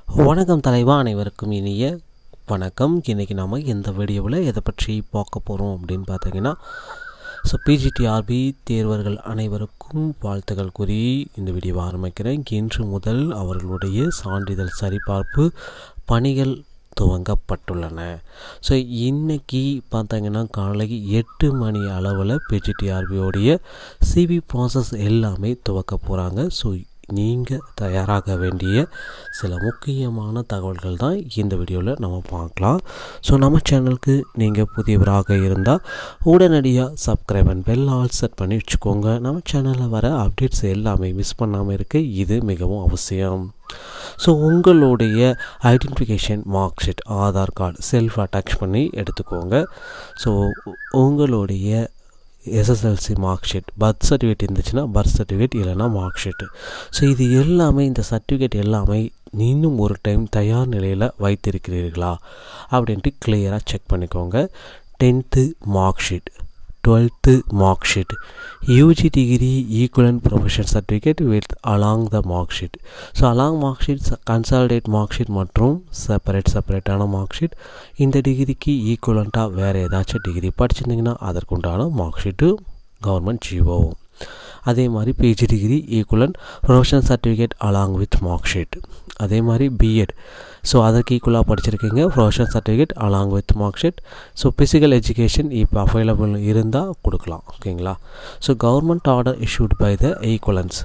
வணக்கம் தலைவா அனைவருக்கும் இனிய வணக்கம் இன்றைக்கி நாம் இந்த வீடியோவில் எதை பற்றி பார்க்க போகிறோம் அப்படின்னு பார்த்தீங்கன்னா ஸோ பிஜிடிஆர்பி தேர்வர்கள் அனைவருக்கும் வாழ்த்துக்கள் கூறி இந்த வீடியோவை ஆரம்பிக்கிறேன் இன்று முதல் அவர்களுடைய சான்றிதழ் சரிபார்ப்பு பணிகள் துவங்கப்பட்டுள்ளன ஸோ இன்றைக்கி பார்த்தீங்கன்னா காலை எட்டு மணி அளவில் பிஜிடிஆர்பியோடைய சிவி ப்ராசஸ் எல்லாமே துவக்க போகிறாங்க ஸோ நீங்கள் தயாராக வேண்டிய சில முக்கியமான தகவல்கள் தான் இந்த வீடியோவில் நம்ம பார்க்கலாம் ஸோ நம்ம சேனலுக்கு நீங்கள் புதியவராக இருந்தால் உடனடியாக subscribe and bell all set பண்ணி வச்சுக்கோங்க நம்ம சேனலில் வர அப்டேட்ஸ் எல்லாமே மிஸ் பண்ணாமல் இருக்க இது மிகவும் அவசியம் ஸோ உங்களுடைய identification mark sheet Aadhaar card self attach பண்ணி எடுத்துக்கோங்க ஸோ உங்களுடைய SSLC mark sheet birth certificate இருந்துச்சுன்னா பர்த் சர்டிஃபிகேட் இல்லைனா மார்க் ஷீட்டு ஸோ இது எல்லாமே இந்த சர்டிஃபிகேட் எல்லாமே இன்னும் ஒரு டைம் தயார் நிலையில் வைத்திருக்கிறீர்களா அப்படின்ட்டு கிளியராக செக் பண்ணிக்கோங்க tenth mark sheet twelfth mark sheet UG degree equivalent profession certificate with along the mark sheet so along mark sheet consolidated mark sheet மற்றும் செப்பரேட் செப்பரேட்டான மார்க் ஷீட் இந்த டிகிரிக்கு ஈக்குவலண்ட்டாக வேறு ஏதாச்சும் டிகிரி படிச்சிருந்தீங்கன்னா அதற்குண்டான மார்க் ஷீட்டு கவர்மெண்ட் ஜிஓவும் அதே மாதிரி PG degree equivalent professional certificate along with mark sheet அதே மாதிரி பிஎட் ஸோ அதற்கு ஈக்குவலாக படிச்சிருக்கீங்க professional certificate along with mark sheet so physical education இப்போ அவைலபிள் இருந்தால் கொடுக்கலாம் ஓகேங்களா so government order issued by the equivalence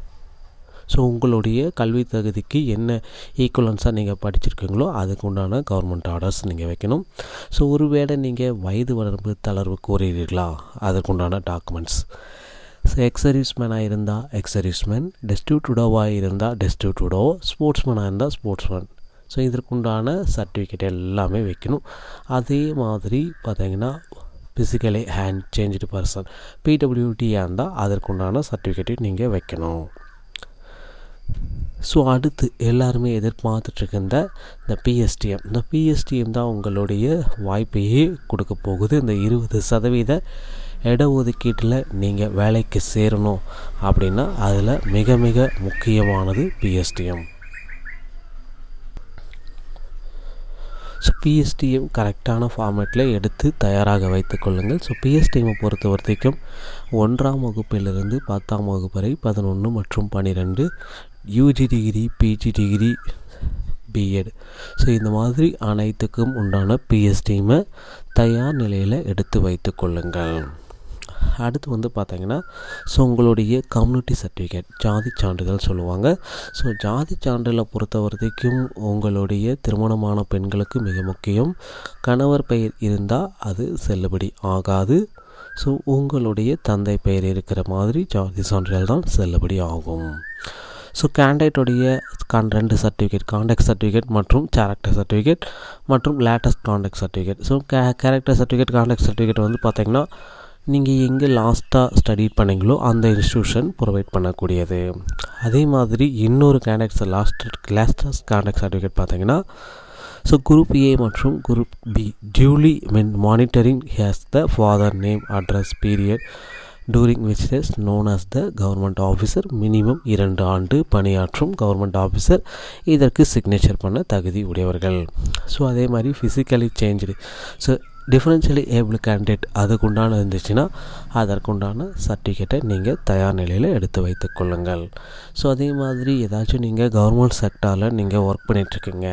so உங்களுடைய கல்வி தகுதிக்கு என்ன ஈக்குவலன்ஸாக நீங்கள் படிச்சிருக்கீங்களோ அதுக்கு உண்டான கவர்மெண்ட் ஆர்டர்ஸ் நீங்கள் வைக்கணும் ஸோ ஒருவேளை நீங்கள் வயது வரம்பு தளர்வு கோருகிறீர்களா அதுக்குண்டான டாக்குமெண்ட்ஸ் ஸோ எக்ஸர்வீஸ்மேனாக இருந்தால் எக்ஸர்வீஸ்மேன் டெஸ்டியூட்டுடோவாக இருந்தால் டெஸ்டியூட்டுடோ ஸ்போர்ட்ஸ்மேனாக இருந்தால் ஸ்போர்ட்ஸ்மேன் ஸோ இதற்குண்டான சர்டிஃபிகேட் எல்லாமே வைக்கணும் அதே மாதிரி பார்த்தீங்கன்னா ஃபிசிக்கலி ஹேண்ட் சேஞ்சு பர்சன் பிடபிள்யூடியாக இருந்தால் அதற்குண்டான சர்டிஃபிகேட்டையும் நீங்கள் வைக்கணும் ஸோ அடுத்து எல்லாருமே எதிர்பார்த்துட்ருக்க இந்த இந்த பிஎஸ்டிஎம் இந்த பிஎஸ்டிஎம் தான் உங்களுடைய வாய்ப்பையே கொடுக்க போகுது இந்த இருபது சதவீத இடஒதுக்கீட்டில் நீங்கள் வேலைக்கு சேரணும் அப்படின்னா அதில் மிக மிக முக்கியமானது பிஎஸ்டிஎம் ஸோ பிஎஸ்டிஎம் கரெக்டான ஃபார்மேட்டில் எடுத்து தயாராக வைத்து கொள்ளுங்கள் ஸோ பிஎஸ்டிஎம்மை பொறுத்த வரைக்கும் ஒன்றாம் வகுப்பிலிருந்து பத்தாம் வகுப்பு வரை பதினொன்று மற்றும் பன்னிரெண்டு UG degree PG degree B Ed so இந்த மாதிரி அனைத்துக்கும் உண்டான பிஎஸ்டிஎம்மை தயார் நிலையில் எடுத்து வைத்து கொள்ளுங்கள் அடுத்து வந்து பார்த்தீங்கன்னா ஸோ உங்களுடைய கம்யூனிட்டி சர்டிஃபிகேட் ஜாதி சான்றிதழ் சொல்லுவாங்க ஸோ ஜாதி சான்றிதழை பொறுத்த வரைக்கும் உங்களுடைய திருமணமான பெண்களுக்கு மிக முக்கியம் கணவர் பெயர் இருந்தால் அது செல்லுபடி ஆகாது ஸோ உங்களுடைய தந்தை பெயர் இருக்கிற மாதிரி ஜாதி சான்றிதழ் தான் செல்லுபடி ஆகும் ஸோ கேண்டேட்டுடைய கான் ரெண்டு சர்டிஃபிகேட் கான்டாக்ட் சர்டிஃபிகேட் மற்றும் கேரக்டர் சர்டிஃபிகேட் மற்றும் லேட்டஸ்ட் கான்டாக்ட் சர்டிஃபிகேட் ஸோ கே கேரக்டர் சர்டிஃபிகேட் கான்டாக்ட் சர்டிஃபிகேட் வந்து பார்த்திங்கன்னா நீங்கள் எங்கே லாஸ்ட்டாக ஸ்டடி பண்ணீங்களோ அந்த இன்ஸ்டியூஷன் ப்ரொவைட் பண்ணக்கூடியது அதே மாதிரி இன்னொரு conducts last latest conduct certificate பார்த்தீங்கன்னா ஸோ குரூப் ஏ மற்றும் group B duly mean monitoring has the father name address period during which is known as the government officer minimum இரண்டு ஆண்டு பணியாற்றும் கவர்மெண்ட் ஆஃபீஸர் இதற்கு சிக்னேச்சர் பண்ண தகுதி உடையவர்கள் so அதே மாதிரி physically change so differentially able candidate அதுக்குண்டான இருந்துச்சுன்னா அதற்குண்டான சர்டிஃபிகேட்டை நீங்கள் தயார் நிலையில் எடுத்து வைத்து கொள்ளுங்கள் ஸோ அதே மாதிரி ஏதாச்சும் நீங்கள் கவர்மெண்ட் செக்டாரில் நீங்கள் ஒர்க் பண்ணிகிட்ருக்கீங்க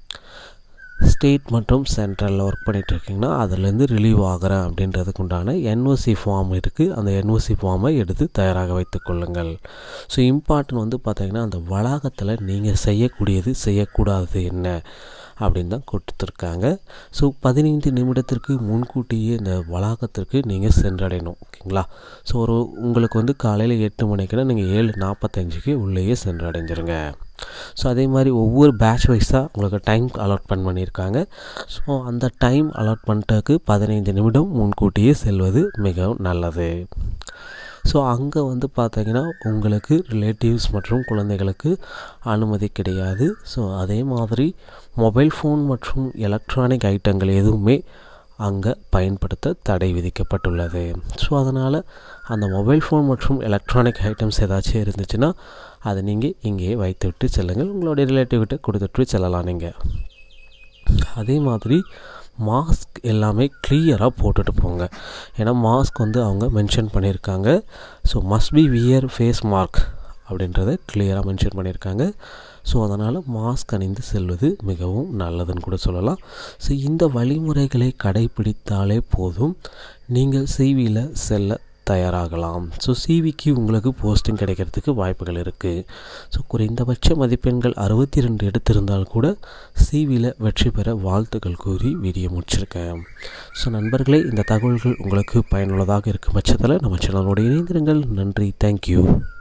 ஸ்டேட் மற்றும் சென்ட்ரலில் ஒர்க் பண்ணிகிட்ருக்கீங்கன்னா அதுலேருந்து ரிலீவ் ஆகிறேன் அப்படின்றதுக்கு உண்டான என்ஓசி ஃபார்ம் இருக்குது அந்த என்ஓசி ஃபார்மை எடுத்து தயாராக வைத்து கொள்ளுங்கள் ஸோ இம்பார்ட்டன் வந்து பார்த்திங்கன்னா அந்த வளாகத்தில் நீங்கள் செய்யக்கூடியது செய்யக்கூடாதது என்ன அப்படின்னு தான் கொடுத்துருக்காங்க ஸோ பதினைந்து நிமிடத்திற்கு முன்கூட்டியே இந்த வளாகத்திற்கு நீங்கள் சென்றடையணும் ஓகேங்களா ஸோ ஒரு உங்களுக்கு வந்து காலையில் எட்டு மணிக்குன்னா நீங்கள் ஏழு நாற்பத்தஞ்சுக்கு உள்ளேயே சென்றடைஞ்சிருங்க ஸோ அதே மாதிரி ஒவ்வொரு பேட்ச் வைஸாக உங்களுக்கு டைம் அலாட் பண்ண பண்ணியிருக்காங்க ஸோ அந்த டைம் அலாட் பண்ணிட்டதுக்கு பதினைந்து நிமிடம் முன்கூட்டியே செல்வது மிகவும் நல்லது ஸோ அங்கே வந்து பார்த்தீங்கன்னா உங்களுக்கு ரிலேட்டிவ்ஸ் மற்றும் குழந்தைகளுக்கு அனுமதி கிடையாது ஸோ அதே மாதிரி மொபைல் ஃபோன் மற்றும் எலக்ட்ரானிக் ஐட்டங்கள் எதுவுமே அங்கே பயன்படுத்த தடை விதிக்கப்பட்டுள்ளது ஸோ அதனால் அந்த மொபைல் ஃபோன் மற்றும் எலக்ட்ரானிக் ஐட்டம்ஸ் ஏதாச்சும் இருந்துச்சுன்னா அதை நீங்கள் இங்கேயே வைத்து விட்டு செல்லுங்கள் உங்களுடைய ரிலேட்டிவ்கிட்ட கொடுத்துட்டு செல்லலாம் நீங்கள் அதே மாதிரி மாஸ்க் எல்லாமே கிளியராக போட்டுட்டு போங்க ஏன்னா மாஸ்க் வந்து அவங்க மென்ஷன் பண்ணியிருக்காங்க so must be wear face mask அப்படின்றத கிளியராக மென்ஷன் பண்ணியிருக்காங்க ஸோ அதனால் மாஸ்க் அணிந்து செல்வது மிகவும் நல்லதுன்னு கூட சொல்லலாம் ஸோ இந்த வழிமுறைகளை கடைபிடித்தாலே போதும் நீங்கள் சிவியில் செல்ல தயாராகலாம் ஸோ சிவிக்கு உங்களுக்கு போஸ்டிங் கிடைக்கிறதுக்கு வாய்ப்புகள் இருக்குது ஸோ குறைந்தபட்ச மதிப்பெண்கள் அறுபத்தி ரெண்டு எடுத்திருந்தால் கூட சிவியில் வெற்றி பெற வாழ்த்துக்கள் கூறி வீடியோ முடிச்சிருக்கேன் ஸோ நண்பர்களே இந்த தகவல்கள் உங்களுக்கு பயனுள்ளதாக இருக்கும் பட்சத்தில் நம்ம சேனலோடு இணைந்திருங்கள் நன்றி தேங்க்யூ